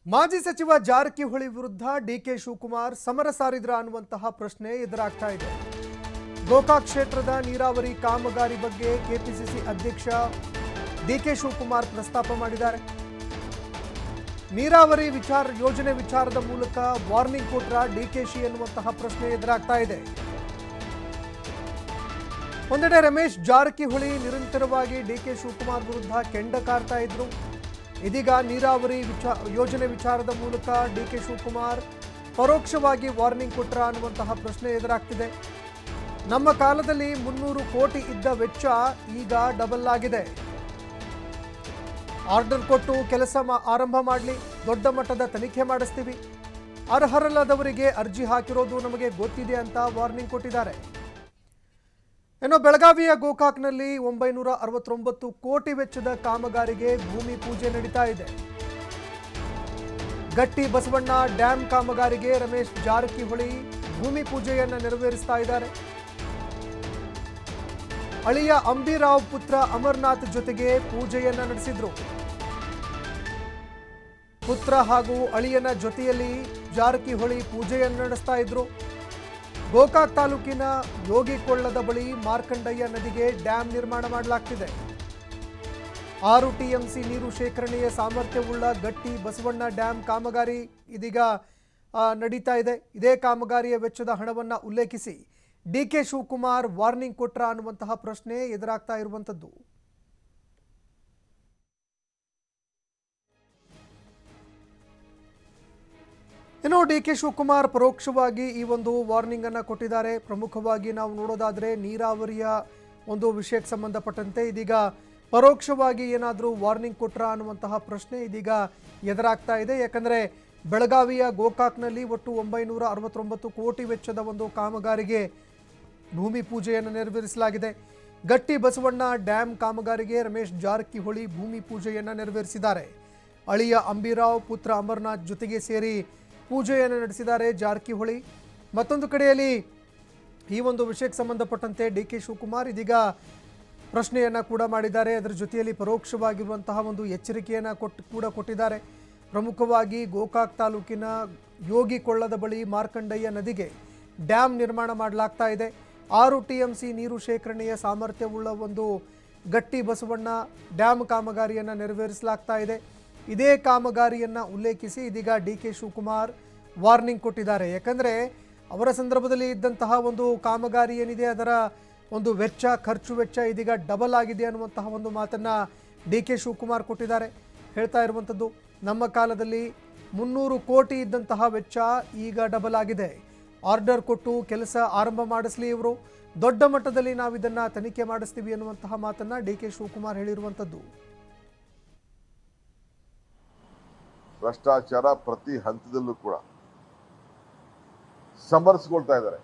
ಮಾಜಿ ಸಚಿವ ಜಾರಕಿಹೊಳಿ ವಿರುದ್ಧ ಡಿಕೆ ಶಿವಕುಮಾರ್ ಸಮರ ಸಾರಿದ್ರ ಅನ್ನುವಂತಹ ಪ್ರಶ್ನೆ ಎದುರಾಗ್ತಾ ಇದೆ ಗೋಕಾಕ್ ಕ್ಷೇತ್ರದ ನೀರಾವರಿ ಕಾಮಗಾರಿ ಬಗ್ಗೆ ಕೆಪಿಸಿಸಿ ಅಧ್ಯಕ್ಷ ಡಿಕೆ ಶಿವಕುಮಾರ್ ಪ್ರಸ್ತಾಪ ಮಾಡಿದ್ದಾರೆ ನೀರಾವರಿ ವಿಚಾರ ಯೋಜನೆ ವಿಚಾರದ ಮೂಲಕ ವಾರ್ನಿಂಗ್ ಕೊಟ್ರ ಡಿಕೆಶಿ ಎನ್ನುವಂತಹ ಪ್ರಶ್ನೆ ಎದುರಾಗ್ತಾ ಇದೆ ಒಂದೆಡೆ ರಮೇಶ್ ಜಾರಕಿಹೊಳಿ ನಿರಂತರವಾಗಿ ಡಿಕೆ ಶಿವಕುಮಾರ್ ವಿರುದ್ಧ ಕೆಂಡ ಕಾರ್ತಾ ಇದ್ರು ಇದೀಗ ನೀರಾವರಿ ವಿಚಾ ಯೋಜನೆ ವಿಚಾರದ ಮೂಲಕ ಡಿಕೆ ಶಿವಕುಮಾರ್ ಪರೋಕ್ಷವಾಗಿ ವಾರ್ನಿಂಗ್ ಕೊಟ್ರ ಅನ್ನುವಂತಹ ಪ್ರಶ್ನೆ ಎದುರಾಗ್ತಿದೆ ನಮ್ಮ ಕಾಲದಲ್ಲಿ ಮುನ್ನೂರು ಕೋಟಿ ಇದ್ದ ವೆಚ್ಚ ಈಗ ಡಬಲ್ ಆಗಿದೆ ಆರ್ಡರ್ ಕೊಟ್ಟು ಕೆಲಸ ಮಾ- ಆರಂಭ ಮಾಡಲಿ ದೊಡ್ಡ ಮಟ್ಟದ ತನಿಖೆ ಮಾಡಿಸ್ತೀವಿ ಅರ್ಹರಲ್ಲದವರಿಗೆ ಅರ್ಜಿ ಹಾಕಿರೋದು ನಮಗೆ ಗೊತ್ತಿದೆ ಅಂತ ವಾರ್ನಿಂಗ್ ಕೊಟ್ಟಿದ್ದಾರೆ ಇನ್ನು ಬೆಳಗಾವಿಯ ಗೋಕಾಕ್ನಲ್ಲಿ ಒಂಬೈನೂರ ಅರವತ್ತೊಂಬತ್ತು ಕೋಟಿ ವೆಚ್ಚದ ಕಾಮಗಾರಿಗೆ ಭೂಮಿ ಪೂಜೆ ನಡೀತಾ ಇದೆ ಗಟ್ಟಿ ಬಸವಣ್ಣ ಡ್ಯಾಂ ಕಾಮಗಾರಿಗೆ ರಮೇಶ್ ಜಾರಕಿಹೊಳಿ ಭೂಮಿ ಪೂಜೆಯನ್ನ ನೆರವೇರಿಸ್ತಾ ಇದ್ದಾರೆ ಅಳಿಯ ಅಂಬಿರಾವ್ ಪುತ್ರ ಅಮರ್ನಾಥ್ ಜೊತೆಗೆ ಪೂಜೆಯನ್ನ ನಡೆಸಿದ್ರು ಪುತ್ರ ಹಾಗೂ ಅಳಿಯನ ಜೊತೆಯಲ್ಲಿ ಜಾರಕಿಹೊಳಿ ಪೂಜೆಯನ್ನು ನಡೆಸ್ತಾ ಇದ್ರು ಗೋಕಾಕ್ ತಾಲೂಕಿನ ಯೋಗಿಕೊಳ್ಳದ ಬಳಿ ಮಾರ್ಕಂಡಯ್ಯ ನದಿಗೆ ಡ್ಯಾಂ ನಿರ್ಮಾಣ ಮಾಡಲಾಗ್ತಿದೆ ಆರು ಟಿಎಂಸಿ ನೀರು ಶೇಖರಣೆಯ ಸಾಮರ್ಥ್ಯವುಳ್ಳ ಗಟ್ಟಿ ಬಸವಣ್ಣ ಡ್ಯಾಂ ಕಾಮಗಾರಿ ಇದೀಗ ಆ, ನಡೀತಾ ಇದೆ ಇದೇ ಕಾಮಗಾರಿಯ ವೆಚ್ಚದ ಹಣವನ್ನು ಉಲ್ಲೇಖಿಸಿ ಡಿ ಕೆ ಶಿವಕುಮಾರ್ ವಾರ್ನಿಂಗ್ ಕೊಟ್ರ ಅನ್ನುವಂತಹ ಪ್ರಶ್ನೆ ಎದುರಾಗ್ತಾ ಇರುವಂಥದ್ದು ಇನ್ನು ಡಿ ಕೆ ಶಿವಕುಮಾರ್ ಪರೋಕ್ಷವಾಗಿ ಈ ಒಂದು ವಾರ್ನಿಂಗ್ ಅನ್ನ ಕೊಟ್ಟಿದ್ದಾರೆ ಪ್ರಮುಖವಾಗಿ ನಾವು ನೋಡೋದಾದ್ರೆ ನೀರಾವರಿಯ ಒಂದು ವಿಷಯಕ್ಕೆ ಸಂಬಂಧಪಟ್ಟಂತೆ ಇದೀಗ ಪರೋಕ್ಷವಾಗಿ ಏನಾದರೂ ವಾರ್ನಿಂಗ್ ಕೊಟ್ರ ಅನ್ನುವಂತಹ ಪ್ರಶ್ನೆ ಇದೀಗ ಎದುರಾಗ್ತಾ ಇದೆ ಯಾಕಂದ್ರೆ ಬೆಳಗಾವಿಯ ಗೋಕಾಕ್ನಲ್ಲಿ ಒಟ್ಟು ಒಂಬೈನೂರ ಅರವತ್ತೊಂಬತ್ತು ಕೋಟಿ ವೆಚ್ಚದ ಒಂದು ಕಾಮಗಾರಿಗೆ ಭೂಮಿ ಪೂಜೆಯನ್ನು ನೆರವೇರಿಸಲಾಗಿದೆ ಗಟ್ಟಿ ಬಸವಣ್ಣ ಡ್ಯಾಂ ಕಾಮಗಾರಿಗೆ ರಮೇಶ್ ಜಾರಕಿಹೊಳಿ ಭೂಮಿ ಪೂಜೆಯನ್ನು ನೆರವೇರಿಸಿದ್ದಾರೆ ಅಳಿಯ ಅಂಬಿರಾವ್ ಪುತ್ರ ಅಮರ್ನಾಥ್ ಜೊತೆಗೆ ಸೇರಿ ಪೂಜೆಯನ್ನು ನಡೆಸಿದ್ದಾರೆ ಜಾರಕಿಹೊಳಿ ಮತ್ತೊಂದು ಕಡೆಯಲ್ಲಿ ಈ ಒಂದು ವಿಷಯಕ್ಕೆ ಸಂಬಂಧಪಟ್ಟಂತೆ ಡಿ ಕೆ ಶಿವಕುಮಾರ್ ಇದೀಗ ಪ್ರಶ್ನೆಯನ್ನು ಕೂಡ ಮಾಡಿದ್ದಾರೆ ಅದರ ಜೊತೆಯಲ್ಲಿ ಪರೋಕ್ಷವಾಗಿರುವಂತಹ ಒಂದು ಎಚ್ಚರಿಕೆಯನ್ನು ಕೊಟ್ಟು ಕೂಡ ಕೊಟ್ಟಿದ್ದಾರೆ ಪ್ರಮುಖವಾಗಿ ಗೋಕಾಕ್ ತಾಲೂಕಿನ ಯೋಗಿ ಕೊಳ್ಳದ ಬಳಿ ಮಾರ್ಕಂಡಯ್ಯ ನದಿಗೆ ಡ್ಯಾಂ ನಿರ್ಮಾಣ ಮಾಡಲಾಗ್ತಾ ಇದೆ ಆರು ಟಿ ಎಂ ಸಿ ನೀರು ಶೇಖರಣೆಯ ಸಾಮರ್ಥ್ಯವುಳ್ಳ ಒಂದು ಗಟ್ಟಿ ಬಸವಣ್ಣ ಡ್ಯಾಮ್ ಕಾಮಗಾರಿಯನ್ನು ನೆರವೇರಿಸಲಾಗ್ತಾ ಇದೆ ಇದೇ ಕಾಮಗಾರಿಯನ್ನು ಉಲ್ಲೇಖಿಸಿ ಇದೀಗ ಡಿ ಕೆ ಶಿವಕುಮಾರ್ ವಾರ್ನಿಂಗ್ ಕೊಟ್ಟಿದ್ದಾರೆ ಯಾಕಂದರೆ ಅವರ ಸಂದರ್ಭದಲ್ಲಿ ಇದ್ದಂತಹ ಒಂದು ಕಾಮಗಾರಿ ಏನಿದೆ ಅದರ ಒಂದು ವೆಚ್ಚ ಖರ್ಚು ವೆಚ್ಚ ಇದೀಗ ಡಬಲ್ ಆಗಿದೆ ಅನ್ನುವಂತಹ ಒಂದು ಮಾತನ್ನು ಡಿ ಕೆ ಶಿವಕುಮಾರ್ ಕೊಟ್ಟಿದ್ದಾರೆ ಹೇಳ್ತಾ ಇರುವಂಥದ್ದು ನಮ್ಮ ಕಾಲದಲ್ಲಿ ಮುನ್ನೂರು ಕೋಟಿ ಇದ್ದಂತಹ ವೆಚ್ಚ ಈಗ ಡಬಲ್ ಆಗಿದೆ ಆರ್ಡರ್ ಕೊಟ್ಟು ಕೆಲಸ ಆರಂಭ ಮಾಡಿಸ್ಲಿ ಇವರು ದೊಡ್ಡ ಮಟ್ಟದಲ್ಲಿ ನಾವು ಇದನ್ನು ತನಿಖೆ ಮಾಡಿಸ್ತೀವಿ ಅನ್ನುವಂತಹ ಮಾತನ್ನು ಡಿ ಕೆ ಶಿವಕುಮಾರ್ ಹೇಳಿರುವಂಥದ್ದು ಭ್ರಷ್ಟಾಚಾರ ಪ್ರತಿ ಹಂತದಲ್ಲೂ ಕೂಡ ಸಮರ್ಸ್ಕೊಳ್ತಾ ಇದ್ದಾರೆ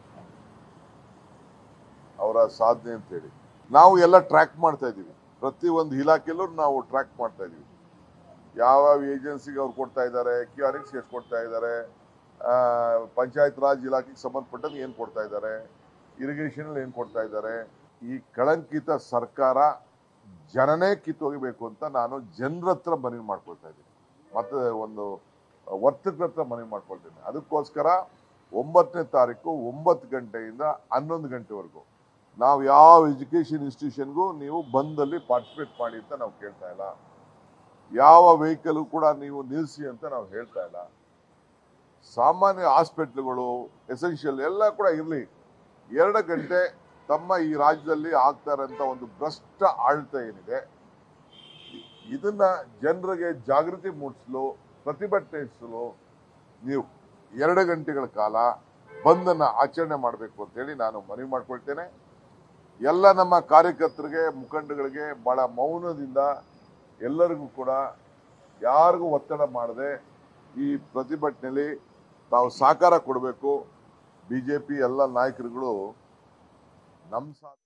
ಅವರ ಸಾಧನೆ ಅಂತ ಹೇಳಿ ನಾವು ಎಲ್ಲ ಟ್ರ್ಯಾಕ್ ಮಾಡ್ತಾ ಇದ್ದೀವಿ ಪ್ರತಿ ಒಂದು ಇಲಾಖೆಯಲ್ಲೂ ನಾವು ಟ್ರ್ಯಾಕ್ ಮಾಡ್ತಾ ಇದ್ದೀವಿ ಯಾವ ಏಜೆನ್ಸಿಗೆ ಅವ್ರು ಕೊಡ್ತಾ ಇದ್ದಾರೆ ಕ್ಯೂ ಆರ್ ಎಕ್ಸ್ ಎಷ್ಟು ಕೊಡ್ತಾ ಇದ್ದಾರೆ ಪಂಚಾಯತ್ ರಾಜ್ ಇಲಾಖೆಗೆ ಸಂಬಂಧಪಟ್ಟಂಗೆ ಏನು ಕೊಡ್ತಾ ಇದ್ದಾರೆ ಇರಿಗೇಷನ್ ಏನು ಕೊಡ್ತಾ ಇದ್ದಾರೆ ಈ ಕಳಂಕಿತ ಸರ್ಕಾರ ಜನನೇ ಕಿತ್ತೋಗಿಬೇಕು ಅಂತ ನಾನು ಜನರ ಹತ್ರ ಮನವಿ ಮಾಡ್ಕೊಳ್ತಾ ಇದ್ದೀನಿ ಮತ್ತೆ ಒಂದು ವರ್ತಕರ ಹತ್ರ ಮನವಿ ಮಾಡ್ಕೊಳ್ತೇನೆ ಅದಕ್ಕೋಸ್ಕರ ಒಂಬತ್ತನೇ ತಾರೀಕು ಒಂಬತ್ತು ಗಂಟೆಯಿಂದ ಹನ್ನೊಂದು ಗಂಟೆವರೆಗೂ ನಾವು ಯಾವ ಎಜುಕೇಶನ್ ಇನ್ಸ್ಟಿಟ್ಯೂಷನ್ಗೂ ನೀವು ಬಂದಲ್ಲಿ ಪಾರ್ಟಿಸಿಪೇಟ್ ಮಾಡಿ ಅಂತ ನಾವು ಕೇಳ್ತಾ ಇಲ್ಲ ಯಾವ ವೆಹಿಕಲ್ ಕೂಡ ನೀವು ನಿಲ್ಲಿಸಿ ಅಂತ ನಾವು ಹೇಳ್ತಾ ಇಲ್ಲ ಸಾಮಾನ್ಯ ಹಾಸ್ಪಿಟ್ಲ್ಗಳು ಎಸೆನ್ಷಿಯಲ್ ಎಲ್ಲ ಕೂಡ ಇರಲಿ ಎರಡು ಗಂಟೆ ತಮ್ಮ ಈ ರಾಜ್ಯದಲ್ಲಿ ಆಗ್ತಾ ಇರೋಂಥ ಒಂದು ಭ್ರಷ್ಟ ಆಡಳಿತ ಏನಿದೆ ಇದನ್ನ ಜನರಿಗೆ ಜಾಗೃತಿ ಮೂಡಿಸಲು ಪ್ರತಿಭಟನಿಸಲು ನೀವು ಎರಡು ಗಂಟೆಗಳ ಕಾಲ ಬಂದನ್ನ ಆಚರಣೆ ಮಾಡಬೇಕು ಅಂತೇಳಿ ನಾನು ಮನವಿ ಮಾಡ್ಕೊಳ್ತೇನೆ ಎಲ್ಲ ನಮ್ಮ ಕಾರ್ಯಕರ್ತರಿಗೆ ಮುಖಂಡಗಳಿಗೆ ಬಹಳ ಮೌನದಿಂದ ಎಲ್ಲರಿಗೂ ಕೂಡ ಯಾರಿಗೂ ಒತ್ತಡ ಮಾಡದೆ ಈ ಪ್ರತಿಭಟನೆಯಲ್ಲಿ ತಾವು ಸಹಕಾರ ಕೊಡಬೇಕು ಬಿಜೆಪಿ ಎಲ್ಲ ನಾಯಕರುಗಳು ನಮ್ಮ ಸಾ